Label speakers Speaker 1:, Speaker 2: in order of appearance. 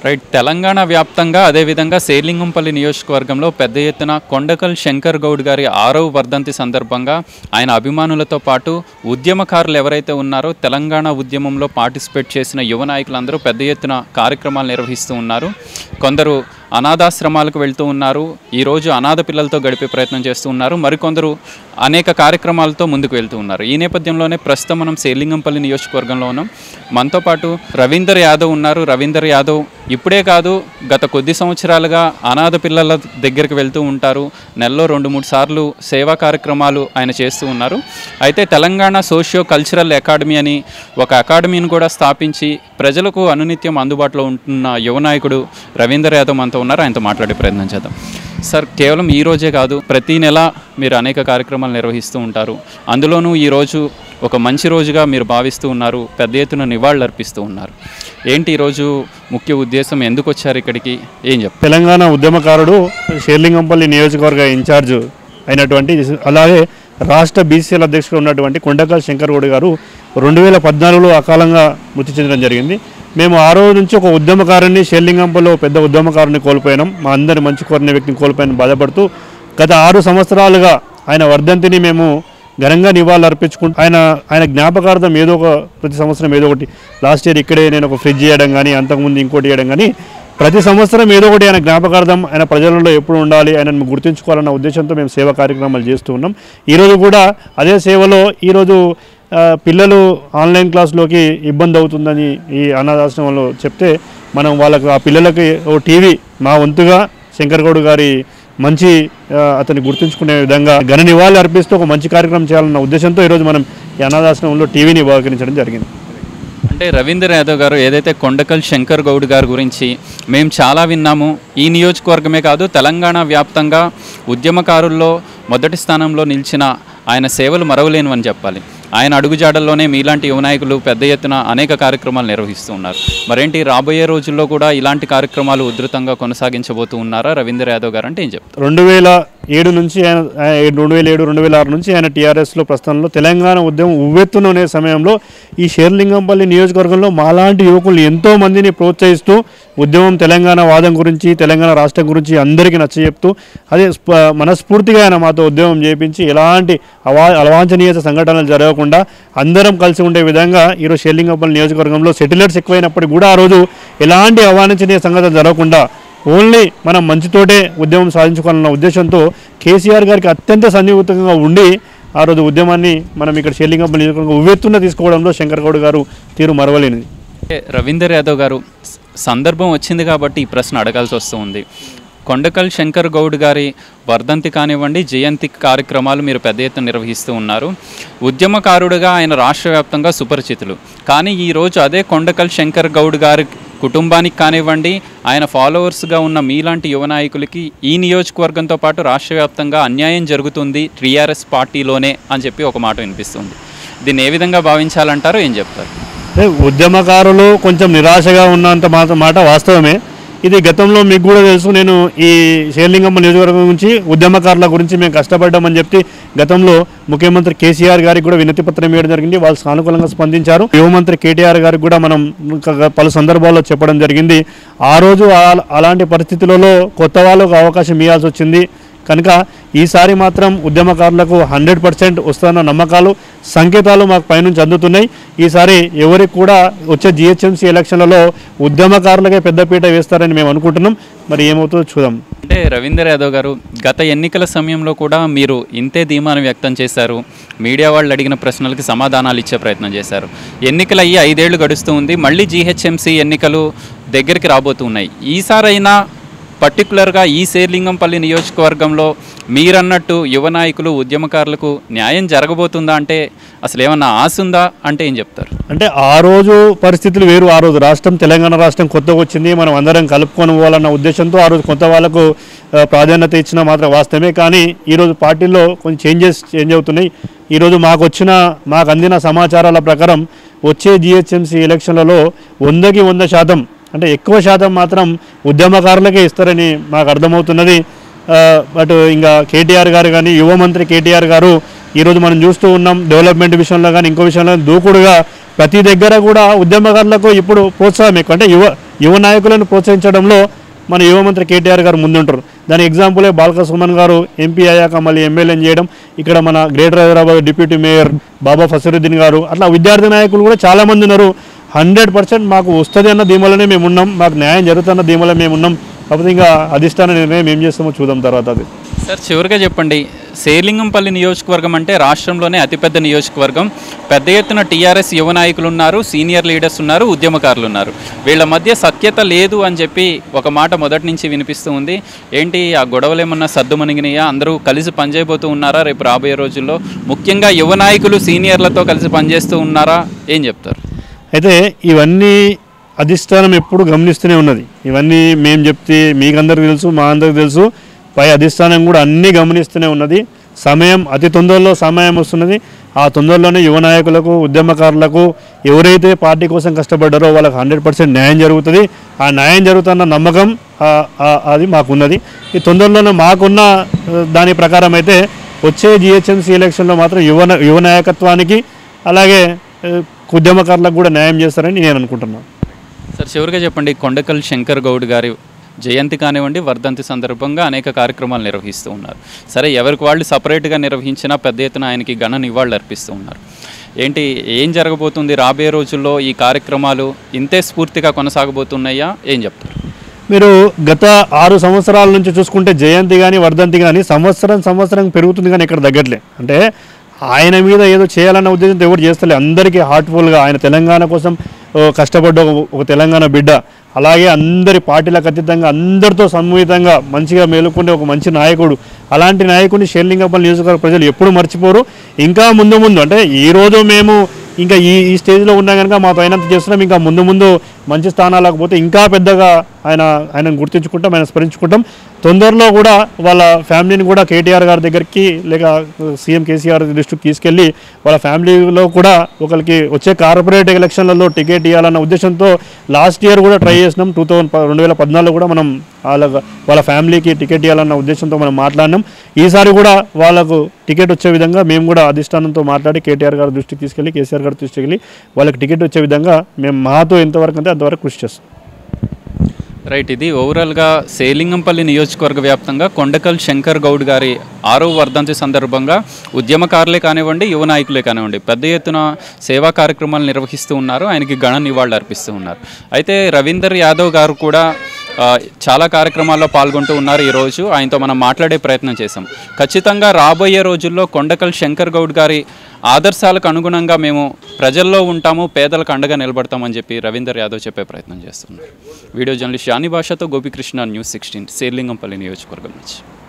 Speaker 1: right Telangana వ్యాప్తంగా అదేవిధంగా శేర్లింగంపల్లి నియోజకవర్గంలో పెద్ద ఎత్తున కొండకల్ శంకర్ గౌడ్ గారి ఆరవ వర్ధంతి సందర్భంగా ఆయన అభిమానులతో పాటు ఉద్యమకారులు ఎవరైతే ఉన్నారో తెలంగాణ ఉద్యమంలో పార్టిసిపేట్ చేసిన యువ నాయకులందరూ పెద్ద ఎత్తున కార్యక్రమాలు నిర్వహిస్తూ ఉన్నారు కొందరు అనాథాశ్రమాలకు వెళ్తూ ఉన్నారు ఈరోజు అనాథ పిల్లలతో గడిపే ప్రయత్నం చేస్తూ ఉన్నారు మరికొందరు అనేక కార్యక్రమాలతో ముందుకు వెళ్తూ ఉన్నారు ఈ నేపథ్యంలోనే ప్రస్తుతం మనం శేర్లింగంపల్లి నియోజకవర్గంలో ఉన్నాం మనతో పాటు రవీందర్ యాదవ్ ఉన్నారు రవీందర్ యాదవ్ ఇప్పుడే కాదు గత కొద్ది సంవత్సరాలుగా అనాథ పిల్లల దగ్గరికి వెళ్తూ ఉంటారు నెలలో రెండు మూడు సార్లు సేవా కార్యక్రమాలు ఆయన చేస్తూ ఉన్నారు అయితే తెలంగాణ సోషియో కల్చరల్ అకాడమీ అని ఒక అకాడమీని కూడా స్థాపించి ప్రజలకు అనునిత్యం అందుబాటులో ఉంటున్న యువ నాయకుడు రవీందర్ యాదవ్ మనతో ఉన్నారు ఆయనతో మాట్లాడే ప్రయత్నం చేద్దాం సార్ కేవలం ఈ రోజే కాదు ప్రతి నెల మీరు అనేక కార్యక్రమాలు నిర్వహిస్తూ ఉంటారు అందులోనూ ఈరోజు ఒక మంచి రోజుగా మీరు భావిస్తూ ఉన్నారు పెద్ద ఎత్తున నివాళులు అర్పిస్తూ ఉన్నారు ఏంటి ఈరోజు ముఖ్య ఉద్దేశం ఎందుకు వచ్చారు ఇక్కడికి ఏం చెప్తారు
Speaker 2: తెలంగాణ ఉద్యమకారుడు షేర్లింగంపల్లి నియోజకవర్గ ఇన్ఛార్జ్ అయినటువంటి అలాగే రాష్ట్ర బీసీఎల్ అధ్యక్షుడు ఉన్నటువంటి కొండకల్ శంకర్ గౌడ్ గారు రెండు వేల పద్నాలుగులో అకాలంగా మృతి చెందడం జరిగింది మేము ఆ రోజు నుంచి ఒక ఉద్యమకారుని షేర్లింగంపల్లో పెద్ద ఉద్యమకారుని కోల్పోయినాం మా అందరి మంచి కోరిన వ్యక్తిని కోల్పోయిన బాధపడుతూ గత ఆరు సంవత్సరాలుగా ఆయన వర్ధంతిని మేము ఘనంగా నివాళులు అర్పించుకుంటూ ఆయన ఆయన జ్ఞాపకార్థం ఏదో ఒక ప్రతి సంవత్సరం ఏదో ఒకటి లాస్ట్ ఇయర్ ఇక్కడే నేను ఒక ఫ్రిడ్జ్ చేయడం కానీ అంతకుముందు ఇంకోటి చేయడం కానీ ప్రతి సంవత్సరం ఏదో ఒకటి ఆయన జ్ఞాపకార్థం ఆయన ప్రజలలో ఎప్పుడు ఉండాలి ఆయనను గుర్తుంచుకోవాలన్న ఉద్దేశంతో మేము సేవా కార్యక్రమాలు చేస్తూ ఉన్నాం ఈరోజు కూడా అదే సేవలో ఈరోజు ఆ, పిల్లలు ఆన్లైన్ క్లాస్లోకి ఇబ్బంది అవుతుందని ఈ అనాథాశ్రమంలో చెప్తే మనం వాళ్ళకు ఆ పిల్లలకి ఓ టీవీ మా వంతుగా శంకర్ గౌడ్ గారి మంచి ఆ, అతన్ని గుర్తుంచుకునే విధంగా ఘన నివాళి అర్పిస్తూ ఒక మంచి కార్యక్రమం చేయాలన్న ఉద్దేశంతో ఈరోజు మనం ఈ అనాథాశ్రమంలో టీవీని బహుకరించడం జరిగింది
Speaker 1: అంటే రవీంద్ర యాదవ్ గారు ఏదైతే కొండకల్ శంకర్ గౌడ్ గారి గురించి మేము చాలా విన్నాము ఈ నియోజకవర్గమే కాదు తెలంగాణ వ్యాప్తంగా ఉద్యమకారుల్లో మొదటి స్థానంలో నిలిచిన ఆయన సేవలు మరవలేనివని చెప్పాలి ఆయన అడుగుజాడల్లోనే మీలాంటి యువ నాయకులు పెద్ద ఎత్తున అనేక కార్యక్రమాలు నిర్వహిస్తూ ఉన్నారు మరేంటి రాబోయే రోజుల్లో కూడా ఇలాంటి కార్యక్రమాలు ఉధృతంగా కొనసాగించబోతూ ఉన్నారా రవీంద్ర యాదవ్ గారు అంటే ఏం చెప్తారు
Speaker 2: రెండు వేల ఏడు నుంచి ఆయన ఆయన రెండు వేల ఏడు రెండు వేల ఆరు నుంచి ఆయన టీఆర్ఎస్లో ప్రస్థానంలో తెలంగాణ ఉద్యమం ఉవ్వెత్తున ఉండే సమయంలో ఈ షేర్లింగంపల్లి నియోజకవర్గంలో మాలాంటి యువకులు ఎంతో మందిని ప్రోత్సహిస్తూ ఉద్యమం తెలంగాణ వాదం గురించి తెలంగాణ రాష్ట్రం గురించి అందరికీ నచ్చజెప్తూ అదే స్ప- మనస్ఫూర్తిగా ఆయన మాతో ఉద్యమం చేపించి ఎలాంటి అవా అవాంఛనీయ సంఘటనలు జరగకుండా అందరం కలిసి ఉండే విధంగా ఈరోజు షేర్లింగంపల్లి నియోజకవర్గంలో సెటిలర్స్ ఎక్కువైనప్పటికీ కూడా ఆ రోజు ఎలాంటి అవాంఛనీయ సంఘటనలు జరగకుండా ఓన్లీ మనం మంచితోటే ఉద్యమం సాధించుకోవాలన్న ఉద్దేశంతో కేసీఆర్ గారికి అత్యంత సన్నిహితంగా ఉండి ఆ రోజు ఉద్యమాన్ని మనం ఇక్కడ షేర్లింగంపల్లి నియోజకవర్గం ఉవ్వెత్తున తీసుకోవడంలో శంకర్ గౌడ్ గారు తీరు మరవలేనిది
Speaker 1: అంటే రవీందర్ యాదవ్ గారు స- సందర్భం వచ్చింది కాబట్టి ఈ ప్రశ్న అడగాల్సి వస్తూ ఉంది కొండకల్ శంకర్ గౌడ్ గారి వర్ధంతి కానివ్వండి జయంతి కార్యక్రమాలు మీరు పెద్ద ఎత్తున నిర్వహిస్తూ ఉన్నారు ఉద్యమకారుడిగా ఆయన రాష్ట్ర వ్యాప్తంగా సుపరిచితులు కానీ ఈరోజు అదే కొండకల్ శంకర్ గౌడ్ గారి కుటుంబానికి కానివ్వండి ఆయన ఫాలోవర్స్గా ఉన్న మీలాంటి యువ నాయకులకి ఈ నియోజకవర్గంతో పాటు రాష్ట్ర వ్యాప్తంగా అన్యాయం జరుగుతుంది టీఆర్ఎస్ పార్టీలోనే అని చెప్పి ఒక మాట వినిపిస్తుంది దీన్ని ఏ విధంగా భావించాలంటారో ఏం చెప్తారు
Speaker 2: అంటే ఉద్యమకారులు కొంచెం నిరాశగా ఉన్నంత మాట మాట వాస్తవమే ఇది గతంలో మీకు కూడా తెలుసు నేను ఈ షేర్లింగమ్మ నియోజకవర్గం గురించి ఉద్యమకారుల గురించి మేము కష్టపడ్డామని చెప్పి గతంలో ముఖ్యమంత్రి కేసీఆర్ గారికి కూడా వినతి పత్రం ఇవ్వడం జరిగింది వాళ్ళు సానుకూలంగా స్పందించారు యువమంత్రి కేటీఆర్ గారికి కూడా మనం ఇంకా పలు సందర్భాల్లో చెప్పడం జరిగింది ఆ రోజు ఆ- అలాంటి పరిస్థితులలో కొత్త వాళ్ళకు అవకాశం ఇవ్వాల్సి వచ్చింది కనుక ఈసారి మాత్రం ఉద్యమకారులకు హండ్రెడ్ పర్సెంట్ వస్తున్న నమ్మకాలు సంకేతాలు మాకు పైనుంచి అందుతున్నాయి ఈసారి ఎవరికి కూడా వచ్చే జిహెచ్ఎంసీ ఎలక్షన్లలో ఉద్యమకారులకే పెద్దపీట వేస్తారని మేము అనుకుంటున్నాం మరి ఏమవుతుందో చూద్దాం
Speaker 1: అంటే రవీందర్ యాదవ్ గారు గత ఎన్నికల సమయంలో కూడా మీరు ఇంతే ధీమాను వ్యక్తం చేశారు మీడియా వాళ్ళు అడిగిన ప్రశ్నలకి సమాధానాలు ఇచ్చే ప్రయత్నం చేశారు ఎన్నికలు అయ్యి ఐదేళ్లు గడుస్తూ ఉంది మళ్ళీ జీహెచ్ఎంసీ ఎన్నికలు దగ్గరికి రాబోతున్నాయి ఈసారైనా పర్టికులర్గా ఈ శేర్లింగంపల్లి నియోజకవర్గంలో మీరన్నట్టు యువ నాయకులు ఉద్యమకారులకు న్యాయం జరగబోతుందా అంటే అసలు ఏమన్నా ఆశ ఉందా అంటే ఏం చెప్తారు
Speaker 2: అంటే ఆ రోజు పరిస్థితులు వేరు ఆ రోజు రాష్ట్రం తెలంగాణ రాష్ట్రం కొత్తగా వచ్చింది మనం అందరం కలుపుకొని పోవాలన్న ఉద్దేశంతో ఆ రోజు కొత్త వాళ్ళకు ఆ, ప్రాధాన్యత ఇచ్చిన మాత్రం వాస్తవమే కానీ ఈరోజు పార్టీలో కొంచెం చేంజెస్ చేంజ్ అవుతున్నాయి ఈరోజు మాకు వచ్చిన మాకు అందిన సమాచారాల ప్రకారం వచ్చే జిహెచ్ఎంసీ ఎలక్షన్లలో వందకి వంద శాతం అంటే ఎక్కువ శాతం మాత్రం ఉద్యమకారులకే ఇస్తారని మాకు అర్థమవుతున్నది ఆ, బట్ ఇంకా కేటీఆర్ గారు కానీ యువ మంత్రి కేటీఆర్ గారు ఈరోజు మనం చూస్తూ ఉన్నాం డెవలప్మెంట్ విషయంలో కానీ ఇంకో విషయంలో కానీ దూకుడుగా ప్రతి దగ్గర కూడా ఉద్యమకారులకు ఇప్పుడు ప్రోత్సాహం ఎక్కువ అంటే యువ యువ నాయకులను ప్రోత్సహించడంలో మన యువ మంత్రి కేటీఆర్ గారు ముందుంటారు దాని ఎగ్జాంపులే బాల్క సుమన్ గారు ఎంపీ అయ్యాక మళ్ళీ ఎమ్మెల్యేని చేయడం ఇక్కడ మన greater Hyderabad deputy mayor Baba Fasaruddin గారు అట్లా విద్యార్థి నాయకులు కూడా చాలామంది ఉన్నారు హండ్రెడ్ పర్సెంట్ మాకు వస్తుంది అన్న ధీమలోనే మేము ఉన్నాం మాకు న్యాయం జరుగుతున్న ధీమలో మేము ఉన్నాం కాకపోతే ఇంకా అధిష్టాన నిర్ణయం ఏం చేస్తామో చూద్దాం తర్వాత అది
Speaker 1: సార్ చివరిగా చెప్పండి శేర్లింగంపల్లి నియోజకవర్గం అంటే రాష్ట్రంలోనే అతిపెద్ద నియోజకవర్గం పెద్ద ఎత్తున టీఆర్ఎస్ యువ నాయకులు ఉన్నారు సీనియర్ లీడర్స్ ఉన్నారు ఉద్యమకారులు ఉన్నారు వీళ్ళ మధ్య సఖ్యత లేదు అని చెప్పి ఒక మాట మొదటి నుంచి వినిపిస్తూ ఉంది ఏంటి ఆ గొడవలు ఏమన్నా సద్దుమణిగినాయా అందరూ కలిసి పనిచేయబోతూ ఉన్నారా రేపు రాబోయే రోజుల్లో ముఖ్యంగా యువ నాయకులు సీనియర్లతో కలిసి పనిచేస్తూ ఉన్నారా ఏం చెప్తారు
Speaker 2: అయితే ఇవన్నీ అధిష్టానం ఎప్పుడు గమనిస్తూనే ఉన్నది ఇవన్నీ మేము చెప్తే మీకందరికి తెలుసు మా అందరికి తెలుసు పై అధిష్టానం కూడా అన్నీ గమనిస్తూనే ఉన్నది సమయం అతి తొందరలో సమయం వస్తున్నది ఆ తొందరలోనే యువ నాయకులకు ఉద్యమకారులకు ఎవరైతే పార్టీ కోసం కష్టపడ్డారో వాళ్ళకి హండ్రెడ్ పర్సెంట్ న్యాయం జరుగుతుంది ఆ న్యాయం జరుగుతున్న నమ్మకం ఆ- ఆ- అది మాకున్నది ఈ తొందరలోనే మాకున్న ఆ, దాని ప్రకారం అయితే వచ్చే జిహెచ్ఎంసీ ఎలక్షన్లో మాత్రం యువ నా- యువ నాయకత్వానికి అలాగే ఆ, ఉద్యమకారులకు కూడా న్యాయం చేస్తారని నేను అనుకుంటున్నాను
Speaker 1: సార్ చివరిగా చెప్పండి కొండకల్ శంకర్ గౌడ్ గారి జయంతి కానివ్వండి వర్ధంతి సందర్భంగా అనేక కార్యక్రమాలు నిర్వహిస్తూ ఉన్నారు సరే ఎవరికి వాళ్ళు సపరేట్గా నిర్వహించినా పెద్ద ఎత్తున ఆయనకి ఘన నివాళులు అర్పిస్తూ ఉన్నారు ఏంటి ఏం జరగబోతుంది రాబోయే రోజుల్లో ఈ కార్యక్రమాలు ఇంతే స్ఫూర్తిగా కొనసాగబోతున్నాయా ఏం చెప్తారు
Speaker 2: మీరు గత ఆరు సంవత్సరాల నుంచి చూసుకుంటే జయంతి కానీ వర్ధంతి కానీ సంవత్సరం సంవత్సరం పెరుగుతుంది కానీ ఇక్కడ తగ్గట్లే అంటే ఆయన మీద ఏదో చేయాలన్న ఉద్దేశంతో ఎవరు చేస్తలే అందరికీ హార్ట్ఫుల్గా ఆయన తెలంగాణ కోసం ఓ, కష్టపడ్డ ఒక- ఒక తెలంగాణ బిడ్డ అలాగే అందరి పార్టీలకు అతీతంగా అందరితో సమ్మిళితంగా మంచిగా మేలుకునే ఒక మంచి నాయకుడు అలాంటి నాయకుడిని షేర్లింగపల్లి నియోజకవర్గ ప్రజలు ఎప్పుడు మర్చిపోరు ఇంకా ముందు ముందు అంటే ఈ రోజు మేము ఇంకా ఈ ఈ స్టేజ్లో ఉన్నా కనుక మా పైనంత చేస్తున్నాం ఇంకా ముందు ముందు మంచి స్థానాలకు పోతే ఇంకా పెద్దగా ఆయన ఆయనను గుర్తించుకుంటాం ఆయన స్మరించుకుంటాం తొందరలో కూడా వాళ్ళ ఫ్యామిలీని కూడా కేటీఆర్ గారి దగ్గరికి లేక సీఎం కేసీఆర్ దృష్టికి తీసుకెళ్ళి వాళ్ళ ఫ్యామిలీలో కూడా ఒకరికి వచ్చే కార్పొరేట్ ఎలక్షన్లలో టికెట్ ఇవ్వాలన్న ఉద్దేశంతో లాస్ట్ ఇయర్ కూడా ట్రై చేసినాం టూ థౌజండ్ రెండు వేల పద్నాలుగులో కూడా మనం వాళ్ళ వాళ్ళ ఫ్యామిలీకి టికెట్ ఇవ్వాలన్న ఉద్దేశంతో మనం మాట్లాడినాం ఈసారి కూడా వాళ్ళకు టికెట్ వచ్చే విధంగా మేము కూడా అధిష్టానంతో మాట్లాడి కేటీఆర్ గారి దృష్టికి తీసుకెళ్ళి కేసీఆర్ గారి దృష్టికి వెళ్ళి వాళ్ళకి టికెట్ వచ్చే విధంగా మేము మాతో ఎంతవరకు అంటే అంతవరకు కృషి చేస్తాం
Speaker 1: రైట్ ఇది ఓవరాల్గా సేలింగంపల్లి నియోజకవర్గ వ్యాప్తంగా కొండకల్ శంకర్ గౌడ్ గారి ఆరో వర్ధంతి సందర్భంగా ఉద్యమకారులే కానివ్వండి యువ నాయకులే కానివ్వండి పెద్ద ఎత్తున సేవా కార్యక్రమాలు నిర్వహిస్తూ ఉన్నారు ఆయనకి గణ నివాళులు అర్పిస్తూ ఉన్నారు అయితే రవీందర్ యాదవ్ గారు కూడా ఆ, చాలా కార్యక్రమాల్లో పాల్గొంటూ ఉన్నారు ఈరోజు ఆయనతో మనం మాట్లాడే ప్రయత్నం చేశాం ఖచ్చితంగా రాబోయే రోజుల్లో కొండకల్ శంకర్ గౌడ్ గారి ఆదర్శాలకు అనుగుణంగా మేము ప్రజల్లో ఉంటాము పేదలకు అండగా నిలబడతామని చెప్పి రవీందర్ యాదవ్ చెప్పే ప్రయత్నం చేస్తున్నారు వీడియో జర్నలిస్ట్ యాని భాషతో గోపికృష్ణ న్యూస్ సిక్స్టీన్ సేర్లింగంపల్లి నియోజకవర్గం నుంచి